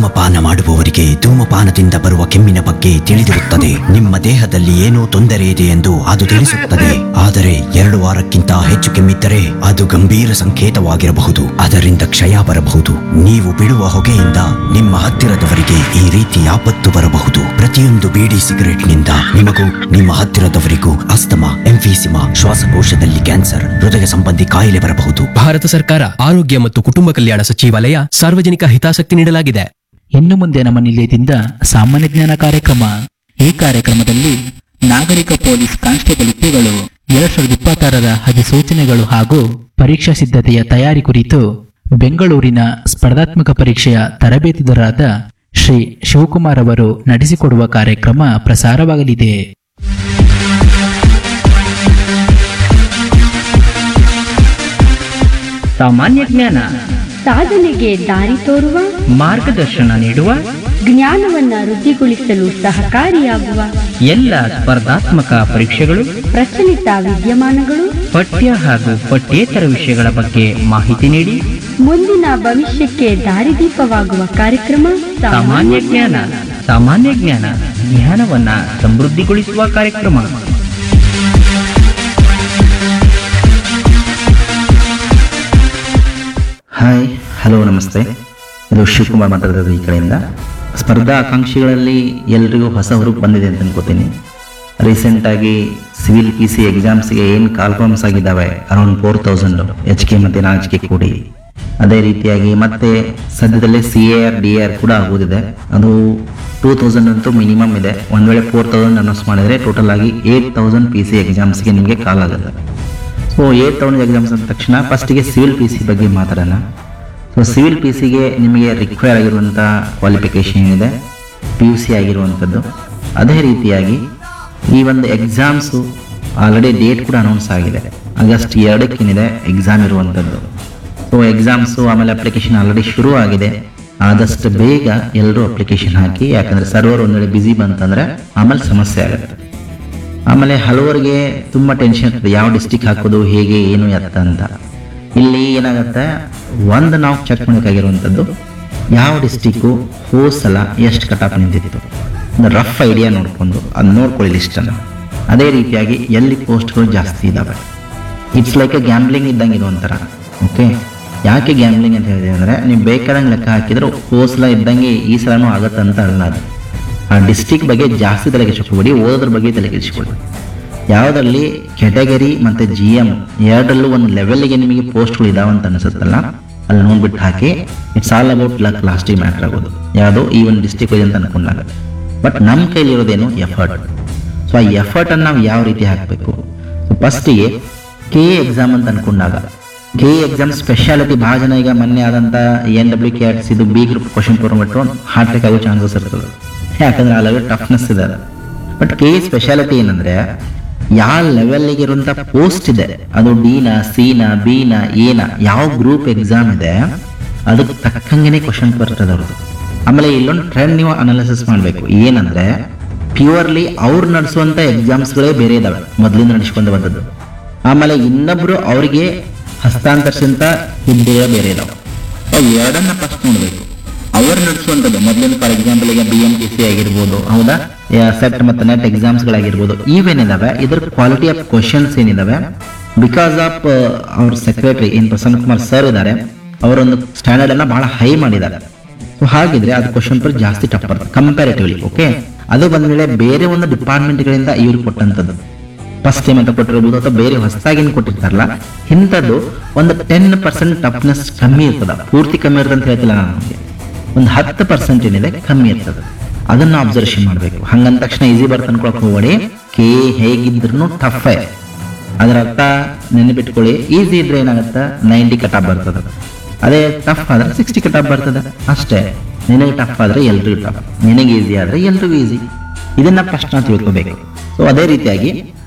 ಧೂಮಪಾನ ಮಾಡುವವರಿಗೆ ಧೂಮಪಾನದಿಂದ ಬರುವ ಕೆಮ್ಮಿನ ಬಗ್ಗೆ ತಿಳಿದಿರುತ್ತದೆ ನಿಮ್ಮ ದೇಹದಲ್ಲಿ ಏನೋ ತೊಂದರೆ ಇದೆ ಎಂದು ಅದು ತಿಳಿಸುತ್ತದೆ ಆದರೆ ಎರಡು ವಾರಕ್ಕಿಂತ ಹೆಚ್ಚು ಕೆಮ್ಮಿದ್ದರೆ ಅದು ಗಂಭೀರ ಸಂಕೇತವಾಗಿರಬಹುದು ಅದರಿಂದ ಕ್ಷಯ ಬರಬಹುದು ನೀವು ಬಿಡುವ ಹೊಗೆಯಿಂದ ನಿಮ್ಮ ಹತ್ತಿರದವರಿಗೆ ಈ ರೀತಿ ಆಪತ್ತು ಬರಬಹುದು ಪ್ರತಿಯೊಂದು ಬೀಡಿ ಸಿಗರೆಟ್ನಿಂದ ನಿಮಗೂ ನಿಮ್ಮ ಹತ್ತಿರದವರಿಗೂ ಅಸ್ತಮಾ ಎಂಫೀಸಿಮಾ ಶ್ವಾಸಕೋಶದಲ್ಲಿ ಕ್ಯಾನ್ಸರ್ ಹೃದಯ ಸಂಬಂಧಿ ಕಾಯಿಲೆ ಬರಬಹುದು ಭಾರತ ಸರ್ಕಾರ ಆರೋಗ್ಯ ಮತ್ತು ಕುಟುಂಬ ಕಲ್ಯಾಣ ಸಚಿವಾಲಯ ಸಾರ್ವಜನಿಕ ಹಿತಾಸಕ್ತಿ ನೀಡಲಾಗಿದೆ ಇನ್ನು ಮುಂದೆ ನಮ್ಮ ನಿಲಯದಿಂದ ಸಾಮಾನ್ಯ ಜ್ಞಾನ ಕಾರ್ಯಕ್ರಮ ಈ ಕಾರ್ಯಕ್ರಮದಲ್ಲಿ ನಾಗರಿಕ ಪೊಲೀಸ್ ಕಾನ್ಸ್ಟೇಬಲ್ ಹುದ್ದೆಗಳು ಎರಡ್ ಸಾವಿರದ ಇಪ್ಪತ್ತಾರರ ಅಧಿಸೂಚನೆಗಳು ಹಾಗೂ ಪರೀಕ್ಷಾ ಸಿದ್ಧತೆಯ ತಯಾರಿ ಕುರಿತು ಬೆಂಗಳೂರಿನ ಸ್ಪರ್ಧಾತ್ಮಕ ಪರೀಕ್ಷೆಯ ತರಬೇತುದಾರರಾದ ಶ್ರೀ ಶಿವಕುಮಾರ್ ಅವರು ನಡೆಸಿಕೊಡುವ ಕಾರ್ಯಕ್ರಮ ಪ್ರಸಾರವಾಗಲಿದೆ ಸಾಮಾನ್ಯ ಜ್ಞಾನ ಸಾಧನೆಗೆ ದಾರಿ ತೋರುವ ಮಾರ್ಗದರ್ಶನ ನೀಡುವ ಜ್ಞಾನವನ್ನ ವೃದ್ಧಿಗೊಳಿಸಲು ಸಹಕಾರಿಯಾಗುವ ಎಲ್ಲ ಸ್ಪರ್ಧಾತ್ಮಕ ಪರೀಕ್ಷೆಗಳು ಪ್ರಚಲಿತ ವಿದ್ಯಮಾನಗಳು ಪಠ್ಯ ಹಾಗೂ ಪಠ್ಯೇತರ ವಿಷಯಗಳ ಬಗ್ಗೆ ಮಾಹಿತಿ ನೀಡಿ ಮುಂದಿನ ಭವಿಷ್ಯಕ್ಕೆ ದಾರಿದೀಪವಾಗುವ ಕಾರ್ಯಕ್ರಮ ಸಾಮಾನ್ಯ ಜ್ಞಾನ ಸಾಮಾನ್ಯ ಜ್ಞಾನ ಜ್ಞಾನವನ್ನ ಸಮೃದ್ಧಿಗೊಳಿಸುವ ಕಾರ್ಯಕ್ರಮ ಹಾಯ್ ಹಲೋ ನಮಸ್ತೆ ಇದು ಶಿವಕುಮಾರ್ ಮಾತಾಡೋದು ಈ ಕಡೆಯಿಂದ ಸ್ಪರ್ಧಾ ಆಕಾಂಕ್ಷಿಗಳಲ್ಲಿ ಎಲ್ರಿಗೂ ಹೊಸ ಹುರುಪು ಬಂದಿದೆ ಅಂತ ಅನ್ಕೋತೀನಿ ರೀಸೆಂಟಾಗಿ ಸಿವಿಲ್ ಪಿ ಸಿ ಎಕ್ಸಾಮ್ಸ್ಗೆ ಏನು ಕಾಲ್ಫಾರ್ಮ್ಸ್ ಆಗಿದ್ದಾವೆ around four thousand H K ಮತ್ತು ನಾಚ್ ಕೆ ಕೂಡಿ ಅದೇ ರೀತಿಯಾಗಿ ಮತ್ತೆ ಸದ್ಯದಲ್ಲೇ C A R D R ಕೂಡ ಆಗೋದಿದೆ ಅದು ಟೂ ತೌಸಂಡ್ ಅಂತೂ ಮಿನಿಮಮ್ ಇದೆ ಒಂದು ವೇಳೆ ಫೋರ್ ತೌಸಂಡ್ ಅನೌನ್ಸ್ ಮಾಡಿದರೆ ಟೋಟಲ್ ಆಗಿ ಏಯ್ಟ್ ತೌಸಂಡ್ ಪಿ ಸಿ ಎಕ್ಸಾಮ್ಸ್ಗೆ ನಿಮಗೆ ಕಾಲ್ ಆಗುತ್ತೆ ಸೊ ಏಟ್ ತೌಸಂಡ್ ಎಕ್ಸಾಮ್ಸ್ ಅಂದ ತಕ್ಷಣ ಫಸ್ಟಿಗೆ ಸಿವಿಲ್ ಪಿ ಸಿ ಬಗ್ಗೆ ಮಾತಾಡೋಣ ಸೊ ಸಿವಿಲ್ ಪಿ ಸಿಗೆ ನಿಮಗೆ ರಿಕ್ವೈರ್ ಆಗಿರುವಂಥ ಕ್ವಾಲಿಫಿಕೇಷನ್ ಏನಿದೆ ಪಿ ಯು ಸಿ ಆಗಿರುವಂಥದ್ದು ಅದೇ ರೀತಿಯಾಗಿ ಈ ಒಂದು ಎಕ್ಸಾಮ್ಸು ಆಲ್ರೆಡಿ ಡೇಟ್ ಕೂಡ ಅನೌನ್ಸ್ ಆಗಿದೆ ಆಗಸ್ಟ್ ಎರಡಕ್ಕೇನಿದೆ ಎಕ್ಸಾಮ್ ಇರುವಂಥದ್ದು ಸೊ ಎಕ್ಸಾಮ್ಸು ಆಮೇಲೆ ಅಪ್ಲಿಕೇಶನ್ ಆಲ್ರೆಡಿ ಶುರು ಆಗಿದೆ ಆದಷ್ಟು ಬೇಗ ಎಲ್ಲರೂ ಅಪ್ಲಿಕೇಶನ್ ಹಾಕಿ ಯಾಕಂದರೆ ಸರ್ವರ್ ಒಂದು ವೇಳೆ ಬ್ಯುಸಿ ಬಂತಂದರೆ ಆಮೇಲೆ ಸಮಸ್ಯೆ ಆಗುತ್ತೆ ಆಮೇಲೆ ಹಲವರಿಗೆ ತುಂಬ ಟೆನ್ಷನ್ ಇರ್ತದೆ ಯಾವ ಡಿಸ್ಟಿಕ್ ಹಾಕೋದು ಹೇಗೆ ಏನು ಎತ್ತ ಅಂತ ಇಲ್ಲಿ ಏನಾಗುತ್ತೆ ಒಂದು ನಾವು ಚೆಕ್ ಮಾಡಬೇಕಾಗಿರುವಂಥದ್ದು ಯಾವ ಡಿಸ್ಟಿಕ್ಕು ಹೋದ ಸಲ ಎಷ್ಟು ಕಟಾಪ್ ನಿಂತಿತ್ತು ಒಂದು ರಫ್ ಐಡಿಯಾ ನೋಡಿಕೊಂಡು ಅದು ನೋಡ್ಕೊಳ್ಳಿ ಲಿಸ್ಟನ್ನು ಅದೇ ರೀತಿಯಾಗಿ ಎಲ್ಲಿ ಪೋಸ್ಟ್ಗಳು ಜಾಸ್ತಿ ಇದ್ದಾವೆ ಇಟ್ಸ್ ಲೈಕ್ ಎ ಗ್ಯಾಮ್ಲಿಂಗ್ ಇದ್ದಂಗೆ ಇದು ಒಂಥರ ಓಕೆ ಯಾಕೆ ಗ್ಯಾಮ್ಲಿಂಗ್ ಅಂತ ಹೇಳಿದೆ ಅಂದರೆ ನೀವು ಬೇಕಾದಂಗೆ ಲೆಕ್ಕ ಹಾಕಿದ್ರೆ ಹೋದ ಸಲ ಇದ್ದಂಗೆ ಈ ಸಲನೂ ಆಗತ್ತೆ ಅಂತ ಅಲ್ಲ ಅದು ಆ ಡಿಸ್ಟಿಕ್ ಬಗ್ಗೆ ಜಾಸ್ತಿ ತಲೆ ಕೆಡಿಸ್ಕೊಬೇಡಿ ಓದೋದ್ರ ಬಗ್ಗೆ ತಲೆ ಕೆಡಿಸ್ಕೊಳ್ಳಿ ಯಾವುದರಲ್ಲಿ ಕೆಟಗರಿ ಮತ್ತು ಜಿ ಎಮ್ ಎರಡರಲ್ಲೂ ಒಂದು ಲೆವೆಲ್ಗೆ ನಿಮಗೆ ಪೋಸ್ಟ್ಗಳು ಇದಾವೆ ಅಂತ ಅನಿಸುತ್ತಲ್ಲ ಅಲ್ಲಿ ನೋಡ್ಬಿಟ್ಟು ಹಾಕಿ ಇಟ್ಸ್ ಆಲ್ ಅಬೌಟ್ ಲಕ್ ಲಾಸ್ಟಿಗೆ ಮ್ಯಾಟ್ರ್ ಆಗೋದು ಯಾವುದೋ ಈ ಒಂದು ಡಿಸ್ಟಿಕ್ ಇದೆ ಅಂತ ಅನ್ಕೊಂಡಾಗ ಬಟ್ ನಮ್ಮ ಕೈಲಿರೋದೇನು ಎಫರ್ಟ್ ಸೊ ಆ ಎಫರ್ಟನ್ನು ನಾವು ಯಾವ ರೀತಿ ಹಾಕಬೇಕು ಸೊ ಫಸ್ಟಿಗೆ ಕೆ ಎಕ್ಸಾಮ್ ಅಂತ ಅನ್ಕೊಂಡಾಗ ಕೆ ಎಕ್ಸಾಮ್ ಸ್ಪೆಷಾಲಿಟಿ ಭಾಳ ಜನ ಈಗ ಮೊನ್ನೆ ಆದಂಥ ಎನ್ ಡಬ್ಲ್ಯೂ ಕೆ ಆರ್ಟ್ಸ್ ಇದು ಬಿ ಗ್ರೂಪ್ ಕ್ವಶನ್ ಪೇಪರ್ ಬಿಟ್ಟು ಹಾರ್ಟ್ ಅಟ್ಯಾಕ್ ಆಗೋ ಚಾನ್ಸಸ್ ಇರ್ತದೆ ಯಾಕಂದ್ರೆ ಆ ಲೆವೆಲ್ ಟಫ್ನೆಸ್ ಇದೆ ಬಟ್ ಕೆ ಸ್ಪೆಷಾಲಿಟಿ ಏನಂದ್ರೆ ಯಾವ ಲೆವೆಲ್ಗೆ ಇರುವಂಥ ಪೋಸ್ಟ್ ಇದೆ ಅದು ಡಿನ ಸಿನ ಬಿನ ಎನ ಯಾವ ಗ್ರೂಪ್ ಎಕ್ಸಾಮ್ ಇದೆ ಅದಕ್ಕೆ ತಕ್ಕಂಗೆನೆ ಕ್ವಶನ್ ಬರ್ತದೆ ಅವ್ರದ್ದು ಆಮೇಲೆ ಇಲ್ಲೊಂದು ಟ್ರೆಂಡ್ ನೀವು ಅನಾಲಿಸಿಸ್ ಮಾಡಬೇಕು ಏನಂದ್ರೆ ಪ್ಯೂರ್ಲಿ ಅವ್ರು ನಡೆಸುವಂಥ ಎಕ್ಸಾಮ್ಸ್ಗಳೇ ಬೇರೆ ಇದಾವೆ ಮೊದಲಿಂದ ನಡೆಸ್ಕೊಂಡು ಬಂದದ್ದು ಆಮೇಲೆ ಇನ್ನೊಬ್ರು ಅವರಿಗೆ ಹಸ್ತಾಂತರಿಸಿದಂಥ ಹುದ್ದೆಗಳೇ ಬೇರೆ ಇದಾವೆ ಅವು ಎರಡನ್ನ ಫಸ್ಟ್ ನೋಡಬೇಕು ಅವರು ನಡೆಸುವಂಥದ್ದು ಮೊದಲಿನ ಫಾರ್ ಎಕ್ಸಾಂಪಲ್ ಈಗ ಬಿ ಎಂ ಟಿ ಸಿ ಆಗಿರ್ಬೋದು ಹೌದಾ ಸೆಟ್ ಮತ್ತು ನೆಟ್ ಎಕ್ಸಾಮ್ಸ್ಗಳಾಗಿರ್ಬೋದು ಇವೇನಿದಾವೆ ಇದ್ರ ಕ್ವಾಲಿಟಿ ಆಫ್ ಕ್ವಶನ್ಸ್ ಏನಿದಾವೆ ಬಿಕಾಸ್ ಆಫ್ ಅವ್ರ ಸೆಕ್ರೆಟರಿ ಏನ್ ಪ್ರಸನ್ನ ಕುಮಾರ್ ಸರ್ ಇದ್ದಾರೆ ಅವರೊಂದು ಸ್ಟ್ಯಾಂಡರ್ಡ್ ಅನ್ನ ಬಹಳ ಹೈ ಮಾಡಿದ್ದಾರೆ ಸೊ ಹಾಗಿದ್ರೆ ಅದು ಕ್ವಶನ್ ಪೇಪರ್ ಜಾಸ್ತಿ ಟಫ್ ಬರ್ತದೆ ಕಂಪ್ಯಾರಿಟಿವ್ಲಿ ಓಕೆ ಅದು ಬಂದ್ಮೇಲೆ ಬೇರೆ ಒಂದು ಡಿಪಾರ್ಟ್ಮೆಂಟ್ಗಳಿಂದ ಇವ್ರು ಕೊಟ್ಟಂಥದ್ದು ಫಸ್ಟ್ ಟೈಮ್ ಅಂತ ಕೊಟ್ಟಿರ್ಬೋದು ಅಥವಾ ಬೇರೆ ಹೊಸದಾಗಿ ಕೊಟ್ಟಿರ್ತಾರಲ್ಲ ಇಂಥದ್ದು ಒಂದು ಟೆನ್ ಪರ್ಸೆಂಟ್ ಟಫ್ನೆಸ್ ಕಮ್ಮಿ ಇರ್ತದ ಪೂರ್ತಿ ಕಮ್ಮಿ ಇರ್ತದೆ ಅಂತ ಹೇಳ್ತಿಲ್ಲ ನಾನು ನಮಗೆ ಒಂದು ಹತ್ತು ಪರ್ಸೆಂಟ್ ಏನಿದೆ ಕಮ್ಮಿ ಇರ್ತದೆ ಅದನ್ನ ಅಬ್ಸರ್ವೇಷನ್ ಮಾಡಬೇಕು ಹಂಗಂದ ತಕ್ಷಣ ಈಸಿ ಬರ್ತ ಅನ್ಕೊಳಕ್ ಹೋಗ್ಬೇಡಿ ಕೆ ಹೇಗಿದ್ರು ಟಫ್ ಅದರ ಅರ್ಥ ನೆನಪಿಟ್ಕೊಳ್ಳಿ ಈಸಿ ಇದ್ರೆ ಏನಾಗುತ್ತೆ ನೈಂಟಿ ಕಟಾಪ್ ಬರ್ತದೆ ಅದೇ ಟಫ್ ಆದ್ರೆ ಸಿಕ್ಸ್ಟಿ ಕಟಾಪ್ ಬರ್ತದೆ ಅಷ್ಟೇ ನಿನಗೆ ಟಫ್ ಆದ್ರೆ ಎಲ್ರಿಗೂ ಟಫ್ ನಿನಗೆ ಈಸಿ ಆದ್ರೆ ಎಲ್ರಿಗೂ ಈಸಿ ಇದನ್ನ ಫಸ್ಟ್ ನಾವು ತಿಳ್ಕೊಬೇಕು ಸೊ ಅದೇ ರೀತಿಯಾಗಿ